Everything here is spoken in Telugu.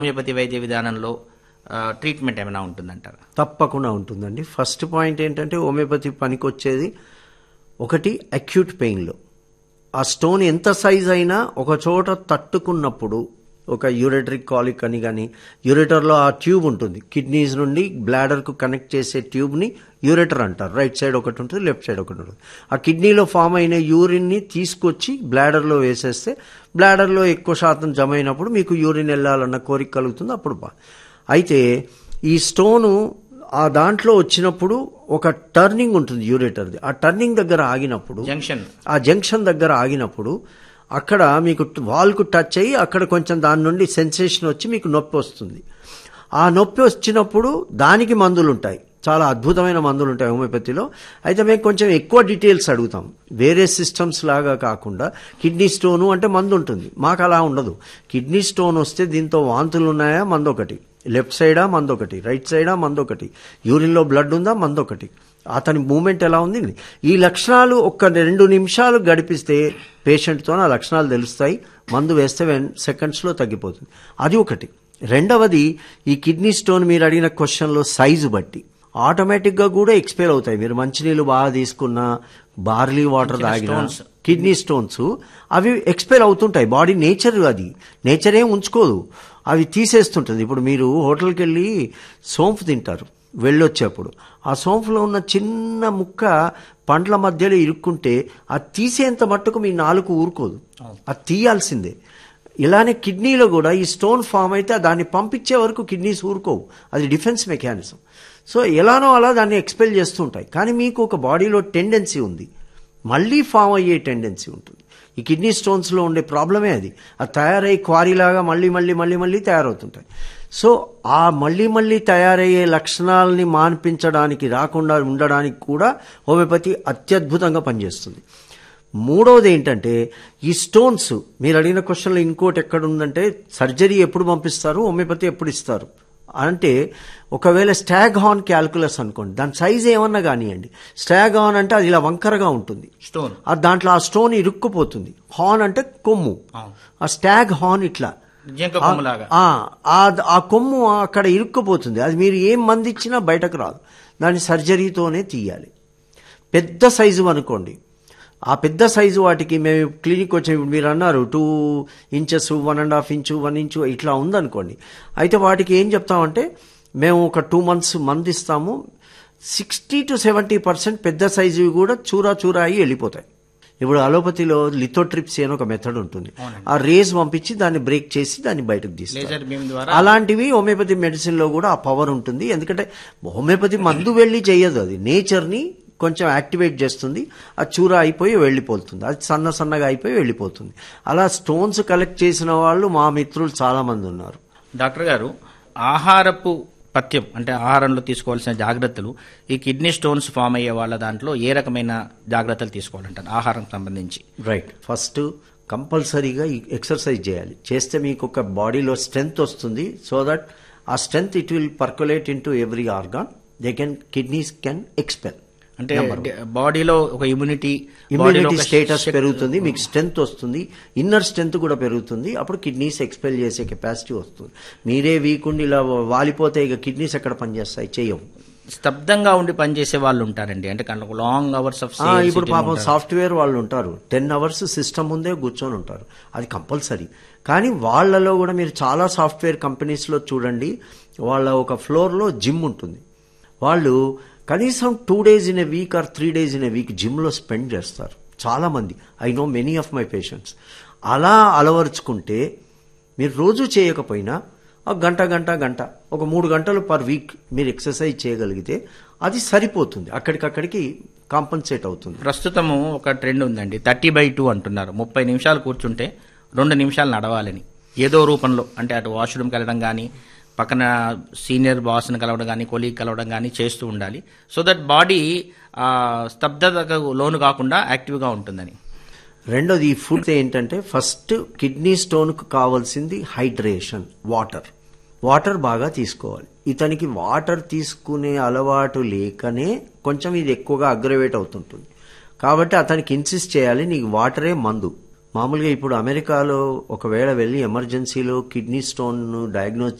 హోమియోపతి వైద్య విధానంలో ఆ, ట్రీట్మెంట్ ఏమైనా ఉంటుందంటారా తప్పకుండా ఉంటుందండి ఫస్ట్ పాయింట్ ఏంటంటే హోమియోపతి పనికొచ్చేది ఒకటి అక్యూట్ పెయిన్లో ఆ స్టోన్ ఎంత సైజ్ అయినా ఒక చోట తట్టుకున్నప్పుడు ఒక యూరేటరిక్ కాలిక్ అని కానీ యూరేటర్లో ఆ ట్యూబ్ ఉంటుంది కిడ్నీస్ నుండి బ్లాడర్కు కనెక్ట్ చేసే ట్యూబ్ని యూరేటర్ అంటారు రైట్ సైడ్ ఒకటి ఉంటుంది లెఫ్ట్ సైడ్ ఒకటి ఉంటుంది ఆ కిడ్నీలో ఫామ్ అయిన యూరిన్ని తీసుకొచ్చి బ్లాడర్లో వేసేస్తే బ్లాడర్లో ఎక్కువ శాతం జమ అయినప్పుడు మీకు యూరిన్ వెళ్ళాలన్న కోరిక కలుగుతుంది అప్పుడు బా అయితే ఈ స్టోను ఆ దాంట్లో వచ్చినప్పుడు ఒక టర్నింగ్ ఉంటుంది యూరేటర్ది ఆ టర్నింగ్ దగ్గర ఆగినప్పుడు జంక్షన్ ఆ జంక్షన్ దగ్గర ఆగినప్పుడు అక్కడ మీకు వాల్కు టచ్ అయ్యి అక్కడ కొంచెం దాని నుండి సెన్సేషన్ వచ్చి మీకు నొప్పి వస్తుంది ఆ నొప్పి వచ్చినప్పుడు దానికి మందులు ఉంటాయి చాలా అద్భుతమైన మందులు ఉంటాయి హోమియోపతిలో అయితే మేము కొంచెం ఎక్కువ డీటెయిల్స్ అడుగుతాం వేరే సిస్టమ్స్ లాగా కాకుండా కిడ్నీ స్టోను అంటే మందు ఉంటుంది మాకు అలా ఉండదు కిడ్నీ స్టోన్ వస్తే దీంతో వాంతులు ఉన్నాయా మందు ఒకటి లెఫ్ట్ సైడా మందు ఒకటి రైట్ సైడా మందు ఒకటి యూరిన్లో బ్లడ్ ఉందా మందు ఒకటి అతని మూమెంట్ ఎలా ఉంది ఈ లక్షణాలు ఒక్క రెండు నిమిషాలు గడిపిస్తే పేషెంట్తో ఆ లక్షణాలు తెలుస్తాయి మందు వేస్తే సెకండ్స్లో తగ్గిపోతుంది అది ఒకటి రెండవది ఈ కిడ్నీ స్టోన్ మీరు అడిగిన క్వశ్చన్లో సైజు బట్టి ఆటోమేటిక్గా కూడా ఎక్స్పైర్ అవుతాయి మీరు మంచినీళ్ళు బాగా తీసుకున్నా బార్లీ వాటర్ తాగినా కిడ్నీ స్టోన్స్ అవి ఎక్స్పైర్ అవుతుంటాయి బాడీ నేచర్ అది నేచర్ ఏం ఉంచుకోదు అవి తీసేస్తుంటుంది ఇప్పుడు మీరు హోటల్కి వెళ్ళి సోంపు తింటారు వెళ్ళొచ్చేప్పుడు ఆ సోంపులో ఉన్న చిన్న ముక్క పండ్ల మధ్యలో ఇరుక్కుంటే అది తీసేంత మట్టుకు మీ నాలుగు ఊరుకోదు అది తీయాల్సిందే ఇలానే కిడ్నీలో కూడా ఈ స్టోన్ ఫామ్ అయితే దాన్ని పంపించే వరకు కిడ్నీస్ ఊరుకోవు అది డిఫెన్స్ మెకానిజం సో ఎలానో అలా దాన్ని ఎక్స్పెల్ చేస్తూ ఉంటాయి కానీ మీకు ఒక బాడీలో టెండెన్సీ ఉంది మళ్ళీ ఫామ్ అయ్యే టెండెన్సీ ఉంటుంది ఈ కిడ్నీ స్టోన్స్లో ఉండే ప్రాబ్లమే అది అది తయారై క్వారీలాగా మళ్ళీ మళ్ళీ మళ్ళీ మళ్ళీ తయారవుతుంటాయి సో ఆ మళ్ళీ మళ్ళీ తయారయ్యే లక్షణాలని మాన్పించడానికి రాకుండా ఉండడానికి కూడా హోమియోపతి అత్యద్భుతంగా పనిచేస్తుంది మూడవది ఏంటంటే ఈ స్టోన్స్ మీరు అడిగిన క్వశ్చన్లో ఇంకోటి ఎక్కడ ఉందంటే సర్జరీ ఎప్పుడు పంపిస్తారు హోమియోపతి ఎప్పుడు ఇస్తారు అంటే ఒకవేళ స్టాగ్ హార్న్ క్యాల్కులస్ అనుకోండి దాని సైజ్ ఏమన్నా కానివ్వండి స్టాగ్ హార్న్ అంటే అది ఇలా వంకరగా ఉంటుంది స్టోన్ ఆ దాంట్లో ఆ స్టోన్ ఇరుక్కుపోతుంది హార్న్ అంటే కొమ్ము అవును. ఆ స్టాగ్ హార్న్ ఇట్లా జింక కొమ్ములాగా ఆ, ఆ- ఆ కొమ్ము అక్కడ ఇరుక్కుపోతుంది అది మీరు ఏం మంది ఇచ్చినా బయటకు రాదు దాన్ని సర్జరీతోనే తీయాలి పెద్ద సైజు అనుకోండి ఆ పెద్ద సైజు వాటికి మేము క్లినిక్ వచ్చే మీరు అన్నారు two inches one and half inch one inch ఇట్లా ఉందనుకోండి అయితే వాటికి ఏం చెప్తామంటే మేము ఒక టూ మంత్స్ మంది ఇస్తాము సిక్స్టీ టు సెవెంటీ పర్సెంట్ పెద్ద సైజు కూడా చూరా చూరా అయ్యి వెళ్ళిపోతాయి ఇప్పుడు అలోపతిలో లిథోట్రిప్సీ అని ఒక మెథడ్ ఉంటుంది ఆ రేస్ పంపించి దాన్ని బ్రేక్ చేసి దాన్ని బయటకు తీస్తారు లేజర్ బీమ్ ద్వారా అలాంటివి హోమియోపతి మెడిసిన్ లో కూడా ఆ పవర్ ఉంటుంది ఎందుకంటే హోమియోపతి మందు వెళ్ళి చేయదు అది నేచర్ ని కొంచెం యాక్టివేట్ చేస్తుంది ఆ చూర అయిపోయి వెళ్ళిపోతుంది అది సన్న సన్నగా అయిపోయి వెళ్ళిపోతుంది అలా స్టోన్స్ కలెక్ట్ చేసిన వాళ్ళు మా మిత్రులు చాలా మంది ఉన్నారు డాక్టర్ గారు ఆహారపు పథ్యం అంటే ఆహారంలో తీసుకోవాల్సిన జాగ్రత్తలు ఈ కిడ్నీ స్టోన్స్ ఫామ్ అయ్యే వాళ్ళ దాంట్లో ఏ రకమైన జాగ్రత్తలు తీసుకోవాలంటారు ఆహారం సంబంధించి రైట్ ఫస్ట్ కంపల్సరీగా ఈ ఎక్సర్సైజ్ చేయాలి చేస్తే మీకు ఒక బాడీలో స్ట్రెంగ్త్ వస్తుంది so that uh strength it will percolate into every organ they can kidneys can expel అంటే బాడీలో ఒక ఇమ్యూనిటీ ఇమ్యూనిటీ స్టేటస్ పెరుగుతుంది మీకు స్ట్రెంగ్త్ వస్తుంది ఇన్నర్ స్ట్రెంగ్త్ కూడా పెరుగుతుంది అప్పుడు కిడ్నీస్ ఎక్స్పెల్ చేసే కెపాసిటీ వస్తుంది మీరే వీక్ ఉండి ఇలా వాలిపోతే ఇక కిడ్నీస్ ఎక్కడ పనిచేస్తాయి చేయవు స్తబ్దంగా ఉండి పనిచేసే వాళ్ళు ఉంటారండి అంటే కళ్ళకు లాంగ్ అవర్స్ ఆఫ్ ఆ, ఇప్పుడు పాపం సాఫ్ట్వేర్ వాళ్ళు ఉంటారు టెన్ అవర్స్ సిస్టమ్ ముందే కూర్చొని ఉంటారు అది కంపల్సరీ కానీ వాళ్ళలో కూడా మీరు చాలా సాఫ్ట్వేర్ కంపెనీస్లో చూడండి వాళ్ళ ఒక ఫ్లోర్లో జిమ్ ఉంటుంది వాళ్ళు కనీసం two days in a week or three days in a week జిమ్లో స్పెండ్ చేస్తారు చాలా మంది I know many of my patients అలా అలవరుచుకుంటే మీరు రోజు చేయకపోయినా ఒక గంట గంట గంట ఒక మూడు గంటలు పర్ వీక్ మీరు ఎక్సర్సైజ్ చేయగలిగితే అది సరిపోతుంది అక్కడికక్కడికి కాంపన్సేట్ అవుతుంది ప్రస్తుతము ఒక ట్రెండ్ ఉందండి థర్టీ బై టూ అంటున్నారు ముప్పై నిమిషాలు కూర్చుంటే రెండు నిమిషాలు నడవాలని ఏదో రూపంలో అంటే అటు వాష్రూమ్కి వెళ్ళడం కానీ పక్కన సీనియర్ బాస్ని కలవడం కానీ కొలీగ్ కలవడం కానీ చేస్తూ ఉండాలి సో దట్ బాడీ స్తబ్దతకు లోను కాకుండా యాక్టివ్గా ఉంటుందని రెండోది ఈ ఫుడ్ ఏంటంటే ఫస్ట్ కిడ్నీ స్టోన్కు కావాల్సింది హైడ్రేషన్ వాటర్ వాటర్ బాగా తీసుకోవాలి ఇతనికి వాటర్ తీసుకునే అలవాటు లేకనే కొంచెం ఇది ఎక్కువగా అగ్రవేట్ అవుతుంటుంది కాబట్టి అతనికి ఇన్సిస్ట్ చేయాలి నీకు వాటరే మందు మామూలుగా ఇప్పుడు అమెరికాలో ఒకవేళ వెళ్ళి ఎమర్జెన్సీలో కిడ్నీ స్టోన్ డయాగ్నోజ్